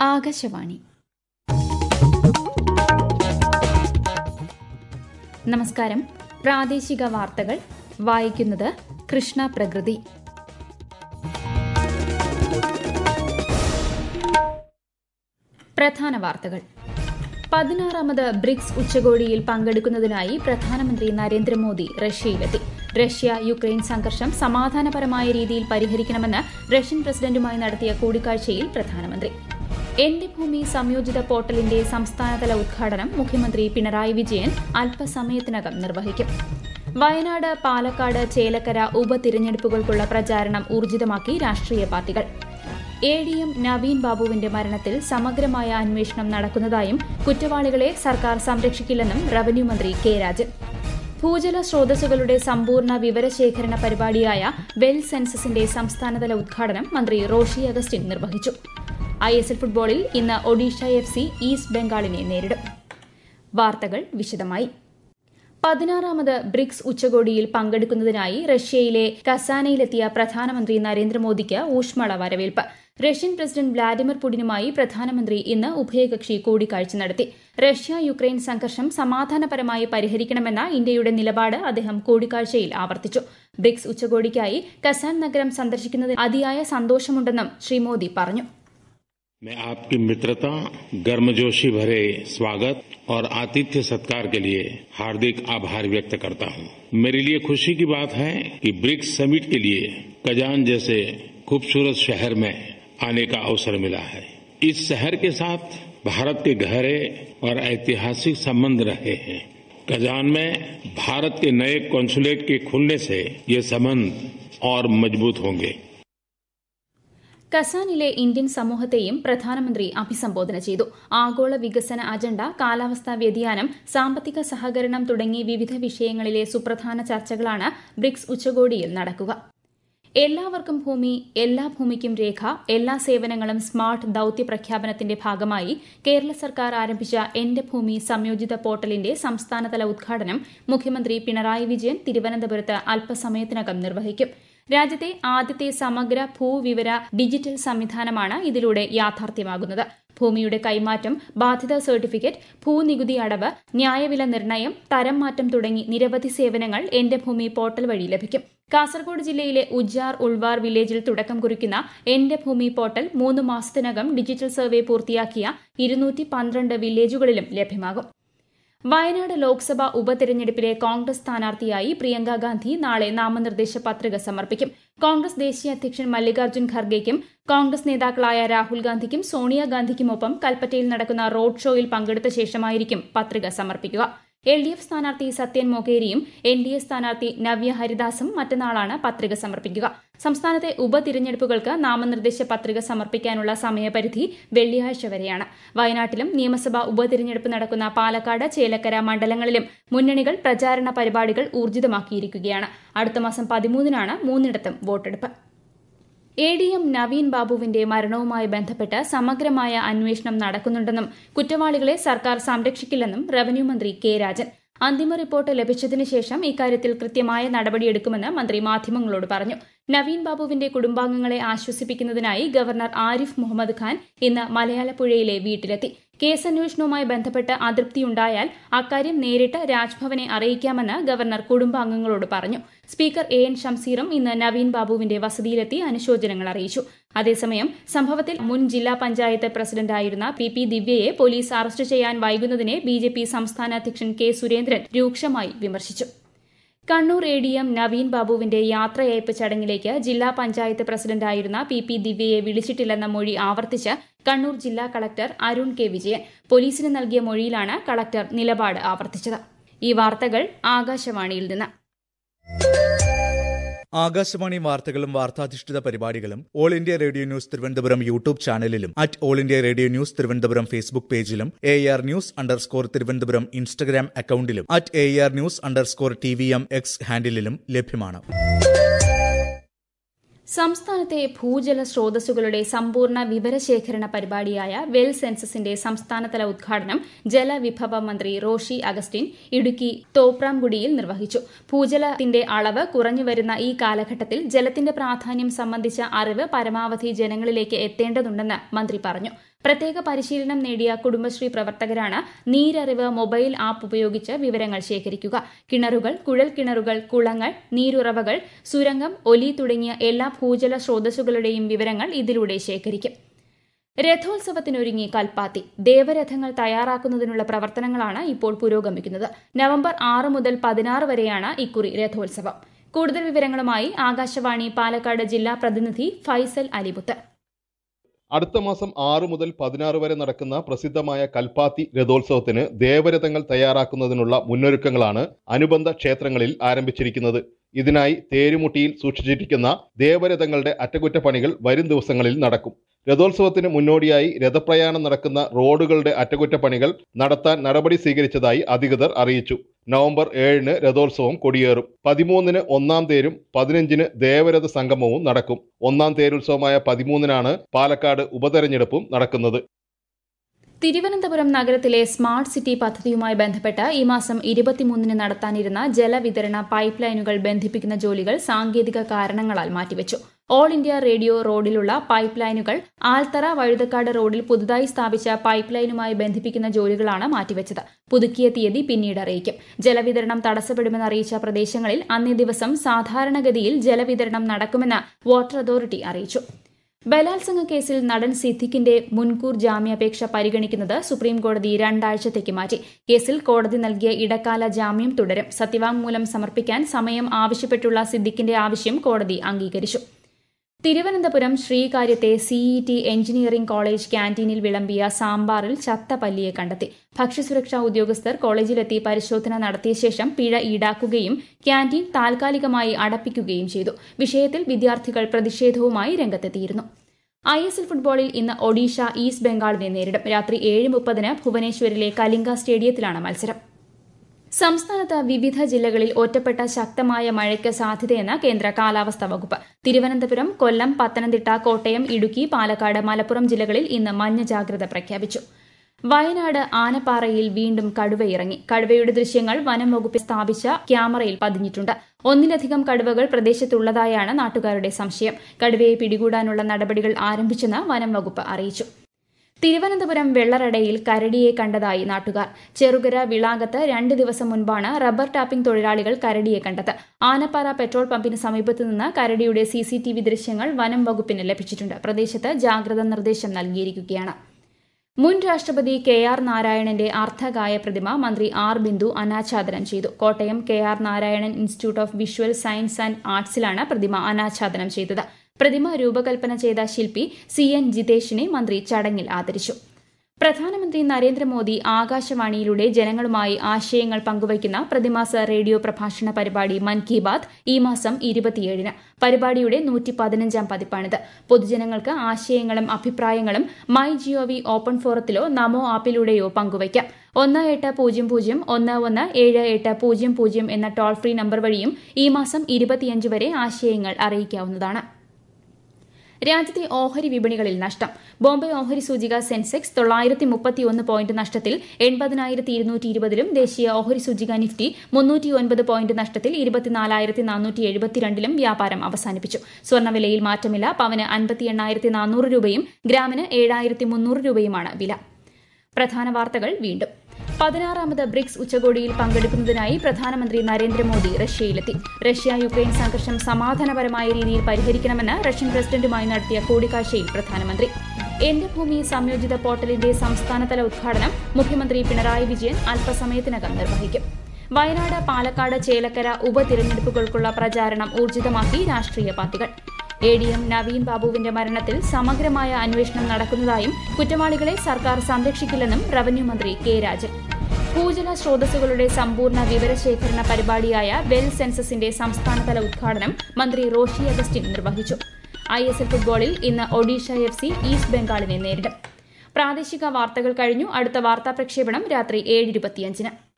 ആകാശവാണി നമസ്കാരം പ്രാദേശിക വാർത്തകൾ വായിക്കുന്നത് കൃഷ്ണ പ്രകൃതി പ്രധാന വാർത്തകൾ പതിനാറാമത് ബ്രിക്സ് ഉച്ചകോടിയിൽ പങ്കെടുക്കുന്നതിനായി പ്രധാനമന്ത്രി നരേന്ദ്രമോദി റഷ്യയിലെത്തി റഷ്യ യുക്രൈൻ സംഘർഷം സമാധാനപരമായ രീതിയിൽ പരിഹരിക്കണമെന്ന് റഷ്യൻ പ്രസിഡന്റുമായി നടത്തിയ കൂടിക്കാഴ്ചയിൽ പ്രധാനമന്ത്രി എന്റെ ഭൂമി സംയോജിത പോർട്ടലിന്റെ സംസ്ഥാനതല ഉദ്ഘാടനം മുഖ്യമന്ത്രി പിണറായി വിജയൻ അല്പസമയത്തിനകം നിർവഹിക്കും വയനാട് പാലക്കാട് ചേലക്കര ഉപതിരഞ്ഞെടുപ്പുകൾക്കുള്ള പ്രചാരണം ഊർജിതമാക്കി രാഷ്ട്രീയ പാർട്ടികൾ എ ഡി എം നവീൻ ബാബുവിന്റെ മരണത്തിൽ സമഗ്രമായ അന്വേഷണം നടക്കുന്നതായും കുറ്റവാളികളെ സർക്കാർ സംരക്ഷിക്കില്ലെന്നും റവന്യൂ മന്ത്രി കെ രാജൻ ഭൂജല സ്രോതസ്സുകളുടെ സമ്പൂർണ്ണ വിവരശേഖരണ പരിപാടിയായ വെൽ സെൻസസിന്റെ സംസ്ഥാനതല ഉദ്ഘാടനം മന്ത്രി റോഷി അഗസ്റ്റിൻ നിർവഹിച്ചു ഐ എസ് എൽ ഫുട്ബോളിൽ ഇന്ന് ഒഡീഷ എഫ് സി ഈസ്റ്റ് ബംഗാളിനെ നേരിടും വാർത്തകൾ വിശദമായി പതിനാറാമത് ബ്രിക്സ് ഉച്ചകോടിയിൽ പങ്കെടുക്കുന്നതിനായി റഷ്യയിലെ കസാനയിലെത്തിയ പ്രധാനമന്ത്രി നരേന്ദ്രമോദിക്ക് ഊഷ്മള വരവേൽപ്പ് റഷ്യൻ പ്രസിഡന്റ് വ്ളാഡിമിർ പുടിനുമായി പ്രധാനമന്ത്രി ഇന്ന് ഉഭയകക്ഷി കൂടിക്കാഴ്ച നടത്തി റഷ്യ യുക്രൈൻ സംഘർഷം സമാധാനപരമായി പരിഹരിക്കണമെന്ന ഇന്ത്യയുടെ നിലപാട് അദ്ദേഹം കൂടിക്കാഴ്ചയിൽ ആവർത്തിച്ചു ബ്രിക്സ് ഉച്ചകോടിക്കായി കസാൻ നഗരം സന്ദർശിക്കുന്നതിൽ അതിയായ സന്തോഷമുണ്ടെന്നും ശ്രീ മോദി പറഞ്ഞു मैं आपकी मित्रता गर्मजोशी भरे स्वागत और आतिथ्य सत्कार के लिए हार्दिक आभार व्यक्त करता हूं मेरे लिए खुशी की बात है कि ब्रिक्स समिट के लिए कजान जैसे खूबसूरत शहर में आने का अवसर मिला है इस शहर के साथ भारत के गहरे और ऐतिहासिक संबंध रहे हैं कजान में भारत के नए कॉन्सुलेट के खुलने से ये संबंध और मजबूत होंगे കസാനിലെ ഇന്ത്യൻ സമൂഹത്തെയും പ്രധാനമന്ത്രി അഭിസംബോധന ചെയ്തു ആഗോള വികസന അജണ്ട കാലാവസ്ഥാ വ്യതിയാനം സാമ്പത്തിക സഹകരണം തുടങ്ങി വിവിധ വിഷയങ്ങളിലെ സുപ്രധാന ചർച്ചകളാണ് ബ്രിക്സ് ഉച്ചകോടിയിൽ നടക്കുക എല്ലാവർക്കും ഭൂമി എല്ലാ ഭൂമിക്കും രേഖ എല്ലാ സേവനങ്ങളും സ്മാർട്ട് ദൌത്യ പ്രഖ്യാപനത്തിന്റെ ഭാഗമായി കേരള സർക്കാർ ആരംഭിച്ച എന്റെ ഭൂമി സംയോജിത പോർട്ടലിന്റെ സംസ്ഥാനതല ഉദ്ഘാടനം മുഖ്യമന്ത്രി പിണറായി വിജയൻ തിരുവനന്തപുരത്ത് അല്പസമയത്തിനകം നിർവഹിക്കും രാജ്യത്തെ ആദ്യത്തെ സമഗ്ര ഭൂവിവര ഡിജിറ്റൽ സംവിധാനമാണ് ഇതിലൂടെ യാഥാർത്ഥ്യമാകുന്നത് ഭൂമിയുടെ കൈമാറ്റം ബാധ്യതാ സർട്ടിഫിക്കറ്റ് ഭൂനികുതി അടവ് ന്യായവില നിർണ്ണയം തരം മാറ്റം തുടങ്ങി നിരവധി സേവനങ്ങൾ എന്റെ ഭൂമി പോർട്ടൽ വഴി ലഭിക്കും കാസർഗോഡ് ജില്ലയിലെ ഉജ്ജാർ ഉൾവാർ വില്ലേജിൽ തുടക്കം കുറിക്കുന്ന എന്റെ ഭൂമി പോർട്ടൽ മൂന്ന് മാസത്തിനകം ഡിജിറ്റൽ സർവേ പൂർത്തിയാക്കിയ ഇരുന്നൂറ്റി പന്ത്രണ്ട് വില്ലേജുകളിലും ലഭ്യമാകും വയനാട് ലോക്സഭാ ഉപതെരഞ്ഞെടുപ്പിലെ കോൺഗ്രസ് സ്ഥാനാർത്ഥിയായി പ്രിയങ്ക ഗാന്ധി നാളെ നാമനിർദ്ദേശ പത്രിക സമർപ്പിക്കും കോൺഗ്രസ് ദേശീയ അധ്യക്ഷൻ മല്ലികാർജ്ജുൻ ഖർഗെയ്ക്കും കോൺഗ്രസ് നേതാക്കളായ രാഹുൽ ഗാന്ധിക്കും സോണിയാഗാന്ധിക്കുമൊപ്പം കൽപ്പറ്റയിൽ നടക്കുന്ന റോഡ് ഷോയിൽ പങ്കെടുത്ത ശേഷമായിരിക്കും പത്രിക സമർപ്പിക്കുക എൽ ഡി എഫ് സ്ഥാനാർത്ഥി സത്യൻ മൊകേരിയും എൻ ഡി എ സ്ഥാനാർത്ഥി നവ്യ ഹരിദാസും മറ്റന്നാളാണ് പത്രിക സമർപ്പിക്കുക സംസ്ഥാനത്തെ ഉപതിരഞ്ഞെടുപ്പുകൾക്ക് നാമനിർദ്ദേശ പത്രിക സമർപ്പിക്കാനുള്ള സമയപരിധി വെള്ളിയാഴ്ച വരെയാണ് വയനാട്ടിലും നിയമസഭാ ഉപതിരഞ്ഞെടുപ്പ് നടക്കുന്ന പാലക്കാട് ചേലക്കര മണ്ഡലങ്ങളിലും മുന്നണികൾ പ്രചാരണ പരിപാടികൾ ഊർജിതമാക്കിയിരിക്കുകയാണ് അടുത്ത മാസം പതിമൂന്നിനാണ് മൂന്നിടത്തും വോട്ടെടുപ്പ് എ ഡി എം നവീൻ ബാബുവിന്റെ മരണവുമായി ബന്ധപ്പെട്ട് സമഗ്രമായ അന്വേഷണം നടക്കുന്നുണ്ടെന്നും കുറ്റവാളികളെ സർക്കാർ സംരക്ഷിക്കില്ലെന്നും റവന്യൂ മന്ത്രി കെ രാജൻ അന്തിമ റിപ്പോർട്ട് ലഭിച്ചതിനു ശേഷം ഇക്കാര്യത്തിൽ കൃത്യമായ നടപടിയെടുക്കുമെന്ന് മന്ത്രി മാധ്യമങ്ങളോട് പറഞ്ഞു നവീൻ ബാബുവിന്റെ കുടുംബാംഗങ്ങളെ ആശ്വസിപ്പിക്കുന്നതിനായി ഗവർണർ ആരിഫ് മുഹമ്മദ് ഖാൻ ഇന്ന് മലയാളപ്പുഴയിലെ വീട്ടിലെത്തി കേസന്വേഷണവുമായി ബന്ധപ്പെട്ട് അതൃപ്തിയുണ്ടായാൽ അക്കാര്യം നേരിട്ട് രാജ്ഭവനെ അറിയിക്കാമെന്ന് ഗവർണർ കുടുംബാംഗങ്ങളോട് പറഞ്ഞു സ്പീക്കർ എ എൻ ഷംസീറും ഇന്ന് നവീൻ ബാബുവിന്റെ വസതിയിലെത്തി അനുശോചനങ്ങൾ അറിയിച്ചു അതേസമയം സംഭവത്തിൽ മുൻ ജില്ലാ പഞ്ചായത്ത് പ്രസിഡന്റായിരുന്ന പി പി ദിവ്യയെ പോലീസ് അറസ്റ്റ് ചെയ്യാൻ വൈകുന്നതിനെ ബി ജെ പി സംസ്ഥാന അധ്യക്ഷൻ കെ സുരേന്ദ്രൻ രൂക്ഷമായി വിമർശിച്ചു Kannur A D M Naveen ബാബുവിന്റെ യാത്രയയപ്പ് ചടങ്ങിലേക്ക് ജില്ലാ പഞ്ചായത്ത് പ്രസിഡന്റായിരുന്ന പി പി ദിവ്യയെ വിളിച്ചിട്ടില്ലെന്ന മൊഴി ആവർത്തിച്ച് കണ്ണൂർ ജില്ലാ കളക്ടർ അരുൺ കെ വിജയൻ പോലീസിന് നൽകിയ മൊഴിയിലാണ് കളക്ടർ നിലപാട് ആവർത്തിച്ചത് ഈ വാർത്തകൾ ആകാശവാണിയിൽ നിന്ന് ആകാശവാണി വാർത്തകളും വാർത്താധിഷ്ഠിത പരിപാടികളും all India radio news Thiruvananthapuram YouTube ചാനലിലും at all India radio news Thiruvananthapuram Facebook പേജിലും A R news underscore Thiruvananthapuram Instagram അക്കൌണ്ടിലും at A R news underscore T V M X ഹാൻഡിലും ലഭ്യമാണ് സംസ്ഥാനത്തെ ഭൂജല സ്രോതസ്സുകളുടെ സമ്പൂർണ്ണ വിവരശേഖരണ പരിപാടിയായ വെൽ സെൻസസിന്റെ സംസ്ഥാനതല ഉദ്ഘാടനം ജലവിഭവ മന്ത്രി റോഷി അഗസ്റ്റിൻ ഇടുക്കി തോപ്രാംകുടിയിൽ നിർവഹിച്ചു ഭൂജലത്തിന്റെ അളവ് കുറഞ്ഞുവരുന്ന ഈ കാലഘട്ടത്തിൽ ജലത്തിന്റെ പ്രാധാന്യം സംബന്ധിച്ച അറിവ് പരമാവധി ജനങ്ങളിലേക്ക് എത്തേണ്ടതുണ്ടെന്ന് മന്ത്രി പറഞ്ഞു പ്രത്യേക പരിശീലനം നേടിയ കുടുംബശ്രീ പ്രവർത്തകരാണ് നീരറിവ് മൊബൈൽ ആപ്പ് ഉപയോഗിച്ച് വിവരങ്ങൾ ശേഖരിക്കുക കിണറുകൾ കുഴൽ കിണറുകൾ കുളങ്ങൾ നീരുറവകൾ സുരംഗം ഒലി തുടങ്ങിയ എല്ലാ ഭൂജല സ്രോതസ്സുകളുടെയും വിവരങ്ങൾ ഇതിലൂടെ ശേഖരിക്കും രഥോത്സവത്തിനൊരുങ്ങി കൽപ്പാത്തി ദേവരഥങ്ങൾ തയ്യാറാക്കുന്നതിനുള്ള പ്രവർത്തനങ്ങളാണ് ഇപ്പോൾ പുരോഗമിക്കുന്നത് നവംബർ ആറ് മുതൽ പതിനാറ് വരെയാണ് ഇക്കുറി രഥോത്സവം കൂടുതൽ വിവരങ്ങളുമായി ആകാശവാണി പാലക്കാട് ജില്ലാ പ്രതിനിധി ഫൈസൽ അലിമുത്ത് അടുത്ത മാസം ആറ് മുതൽ പതിനാറ് വരെ നടക്കുന്ന പ്രസിദ്ധമായ കൽപ്പാത്തി രഥോത്സവത്തിന് ദേവരഥങ്ങൾ തയ്യാറാക്കുന്നതിനുള്ള മുന്നൊരുക്കങ്ങളാണ് അനുബന്ധ ക്ഷേത്രങ്ങളിൽ ആരംഭിച്ചിരിക്കുന്നത് ഇതിനായി തേരുമുട്ടിയിൽ സൂക്ഷിച്ചിരിക്കുന്ന ദേവരഥങ്ങളുടെ അറ്റകുറ്റപ്പണികൾ വരും ദിവസങ്ങളിൽ നടക്കും രഥോത്സവത്തിന് മുന്നോടിയായി രഥപ്രയാണം നടക്കുന്ന റോഡുകളുടെ അറ്റകുറ്റപ്പണികൾ നടത്താൻ നടപടി സ്വീകരിച്ചതായി അധികൃതർ അറിയിച്ചു നവംബർ ഏഴിന് രഥോത്സവം കൊടിയേറും പതിമൂന്നിന് ഒന്നാം തേരും പതിനഞ്ചിന് ദേവരഥ സംഗമവും നടക്കും ഒന്നാം തേരുത്സവമായ പതിമൂന്നിനാണ് പാലക്കാട് ഉപതെരഞ്ഞെടുപ്പും നടക്കുന്നത് തിരുവനന്തപുരം നഗരത്തിലെ സ്മാർട്ട് സിറ്റി പദ്ധതിയുമായി ബന്ധപ്പെട്ട് ഈ മാസം ഇരുപത്തിമൂന്നിന് നടത്താനിരുന്ന ജലവിതരണ പൈപ്പ് ലൈനുകൾ ബന്ധിപ്പിക്കുന്ന ജോലികൾ സാങ്കേതിക കാരണങ്ങളാൽ മാറ്റിവെച്ചു ഓൾ ഇന്ത്യ റേഡിയോ റോഡിലുള്ള പൈപ്പ് ലൈനുകൾ ആൽത്തറ വഴുതക്കാട് റോഡിൽ പുതുതായി സ്ഥാപിച്ച പൈപ്പ് ലൈനുമായി ബന്ധിപ്പിക്കുന്ന ജോലികളാണ് മാറ്റിവെച്ചത് പുതുക്കിയ തീയതി പിന്നീട് അറിയിക്കും ജലവിതരണം തടസ്സപ്പെടുമെന്ന് അറിയിച്ച പ്രദേശങ്ങളിൽ അന്നേ ദിവസം സാധാരണഗതിയിൽ ജലവിതരണം നടക്കുമെന്ന് വാട്ടർ അതോറിറ്റി അറിയിച്ചു ബലാത്സംഗ കേസിൽ നടൻ സിദ്ദിഖിന്റെ മുൻകൂർ ജാമ്യാപേക്ഷ പരിഗണിക്കുന്നത് സുപ്രീംകോടതി രണ്ടാഴ്ചത്തേക്ക് മാറ്റി കേസിൽ കോടതി നൽകിയ ഇടക്കാല ജാമ്യം തുടരും സത്യവാങ്മൂലം സമർപ്പിക്കാൻ സമയം ആവശ്യപ്പെട്ടുള്ള സിദ്ദിഖിന്റെ ആവശ്യം കോടതി അംഗീകരിച്ചു തിരുവനന്തപുരം ശ്രീകാര്യത്തെ സിഇടി എഞ്ചിനീയറിംഗ് കോളേജ് ക്യാന്റീനിൽ വിളമ്പിയ സാമ്പാറിൽ ചത്ത പല്ലിയെ കണ്ടെത്തി ഭക്ഷ്യസുരക്ഷാ ഉദ്യോഗസ്ഥർ കോളേജിലെത്തി പരിശോധന നടത്തിയ ശേഷം പിഴ ഈടാക്കുകയും ക്യാന്റീൻ താൽക്കാലികമായി അടപ്പിക്കുകയും ചെയ്തു വിഷയത്തിൽ വിദ്യാർത്ഥികൾ പ്രതിഷേധവുമായി രംഗത്തെത്തിയിരുന്നു ഐ എസ് എൽ ഫുട്ബോളിൽ ഇന്ന് ഒഡീഷ ഈസ്റ്റ് ബംഗാളിനെ നേരിടും രാത്രി ഏഴ് മുപ്പതിന് ഭുവനേശ്വരിലെ കലിംഗ സ്റ്റേഡിയത്തിലാണ് മത്സരം സംസ്ഥാനത്ത് വിവിധ ജില്ലകളിൽ ഒറ്റപ്പെട്ട ശക്തമായ മഴയ്ക്ക് സാധ്യതയെന്ന് കേന്ദ്ര കാലാവസ്ഥാ വകുപ്പ് തിരുവനന്തപുരം കൊല്ലം പത്തനംതിട്ട കോട്ടയം ഇടുക്കി പാലക്കാട് മലപ്പുറം ജില്ലകളിൽ ഇന്ന് മഞ്ഞ ജാഗ്രത പ്രഖ്യാപിച്ചു വയനാട് ആനപ്പാറയിൽ വീണ്ടും കടുവയിറങ്ങി കടുവയുടെ ദൃശ്യങ്ങൾ വനം വകുപ്പ് സ്ഥാപിച്ച ക്യാമറയിൽ പതിഞ്ഞിട്ടുണ്ട് ഒന്നിലധികം കടുവകൾ പ്രദേശത്തുള്ളതായാണ് നാട്ടുകാരുടെ സംശയം കടുവയെ പിടികൂടാനുള്ള നടപടികൾ ആരംഭിച്ചെന്ന് വനം വകുപ്പ് അറിയിച്ചു തിരുവനന്തപുരം വെള്ളറടയിൽ കരടിയെ കണ്ടതായി നാട്ടുകാർ ചെറുകര വിളാകത്ത് രണ്ട് ദിവസം മുൻപാണ് റബ്ബർ ടാപ്പിംഗ് തൊഴിലാളികൾ കരടിയെ കണ്ടത് ആനപ്പാറ പെട്രോൾ പമ്പിന് സമീപത്ത് നിന്ന് കരടിയുടെ സിസിടിവി ദൃശ്യങ്ങൾ വനം വകുപ്പിന് ലഭിച്ചിട്ടുണ്ട് പ്രദേശത്ത് ജാഗ്രതാ നിർദ്ദേശം നൽകിയിരിക്കുകയാണ് മുൻ രാഷ്ട്രപതി കെ ആർ നാരായണന്റെ അർദ്ധകായ പ്രതിമ മന്ത്രി ആർ ബിന്ദു അനാച്ഛാദനം ചെയ്തു Kottayam K R Narayanan institute of visual science and ആർട്സിലാണ് പ്രതിമ അനാച്ഛാദനം ചെയ്തത് പ്രതിമ രൂപകൽപ്പന ചെയ്ത ശില്പി സി എൻ ജിതേഷിനെ മന്ത്രി ചടങ്ങിൽ ആദരിച്ചു പ്രധാനമന്ത്രി നരേന്ദ്രമോദി ആകാശവാണിയിലൂടെ ജനങ്ങളുമായി ആശയങ്ങൾ പങ്കുവയ്ക്കുന്ന പ്രതിമാസ റേഡിയോ പ്രഭാഷണ പരിപാടി മൻ കി ബാത് ഈ മാസം ഇരുപത്തിയേഴിന് പരിപാടിയുടെ നൂറ്റി പതിനഞ്ചാം പതിപ്പാണിത് പൊതുജനങ്ങൾക്ക് ആശയങ്ങളും അഭിപ്രായങ്ങളും മൈ ജിഒവി ഓപ്പൺ ഫോറത്തിലോ നമോ ആപ്പിലൂടെയോ പങ്കുവയ്ക്കാം ഒന്ന് എട്ട് പൂജ്യം പൂജ്യം ഒന്ന് ഒന്ന് ഏഴ് എട്ട് പൂജ്യം പൂജ്യം എന്ന ടോൾ ഫ്രീ നമ്പർ വഴിയും ഈ മാസം ഇരുപത്തിയഞ്ച് വരെ ആശയങ്ങൾ അറിയിക്കാവുന്നതാണ് രാജ്യത്തെ ഓഹരി വിപണികളിൽ നഷ്ടം ബോംബെ ഓഹരി സൂചിക സെൻസെക്സ് തൊള്ളായിരത്തി മുപ്പത്തിയൊന്ന് പോയിന്റ് നഷ്ടത്തിൽ എൺപതിനായിരത്തി ഇരുന്നൂറ്റി ഇരുപതിലും ദേശീയ ഓഹരി സൂചിക നിഫ്റ്റി മുന്നൂറ്റി ഒൻപത് പോയിന്റ് നഷ്ടത്തിൽ ഇരുപത്തിനാലായിരത്തി നാനൂറ്റി എഴുപത്തിരണ്ടിലും വ്യാപാരം അവസാനിപ്പിച്ചു സ്വർണ്ണവിലയിൽ മാറ്റമില്ല പവന് അൻപത്തി എണ്ണായിരത്തി നാനൂറ് രൂപയും ഗ്രാമിന് ഏഴായിരത്തി മുന്നൂറ് രൂപയുമാണ് വില പ്രധാന വാർത്തകൾ വീണ്ടും പതിനാറാമത് ബ്രിക്സ് ഉച്ചകോടിയിൽ പങ്കെടുക്കുന്നതിനായി പ്രധാനമന്ത്രി നരേന്ദ്രമോദി റഷ്യയിലെത്തി റഷ്യ യുക്രൈൻ സംഘർഷം സമാധാനപരമായ രീതിയിൽ പരിഹരിക്കണമെന്ന് റഷ്യൻ പ്രസിഡന്റുമായി നടത്തിയ കൂടിക്കാഴ്ചയിൽ പ്രധാനമന്ത്രി എന്റെ ഭൂമി സംയോജിത പോർട്ടലിന്റെ സംസ്ഥാനതല ഉദ്ഘാടനം മുഖ്യമന്ത്രി പിണറായി വിജയൻ അല്പസമയത്തിനകം നിർവഹിക്കും വയനാട് പാലക്കാട് ചേലക്കര ഉപതിരഞ്ഞെടുപ്പുകൾക്കുള്ള പ്രചാരണം ഊർജിതമാക്കി രാഷ്ട്രീയ പാർട്ടികൾ എ ഡി എം നവീൻ ബാബുവിന്റെ മരണത്തിൽ സമഗ്രമായ അന്വേഷണം നടക്കുന്നതായും കുറ്റവാളികളെ സർക്കാർ സംരക്ഷിക്കില്ലെന്നും റവന്യൂ മന്ത്രി കെ രാജൻ ഭൂജല സ്രോതസ്സുകളുടെ സമ്പൂർണ്ണ വിവരശേഖരണ പരിപാടിയായ വെൽ സെൻസസിന്റെ സംസ്ഥാനതല ഉദ്ഘാടനം മന്ത്രി റോഷി അഗസ്റ്റിൻ നിർവഹിച്ചു ഐ എസ് എൽ ഫുട്ബോളിൽ ഇന്ന് ഒഡീഷ എഫ് സി ഈസ്റ്റ് ബംഗാളിനെ നേരിടും പ്രാദേശിക വാർത്തകൾ കഴിഞ്ഞു അടുത്ത വാർത്താ പ്രക്ഷേപണം രാത്രി ഏഴ് ഇരുപത്തിയഞ്ചിന്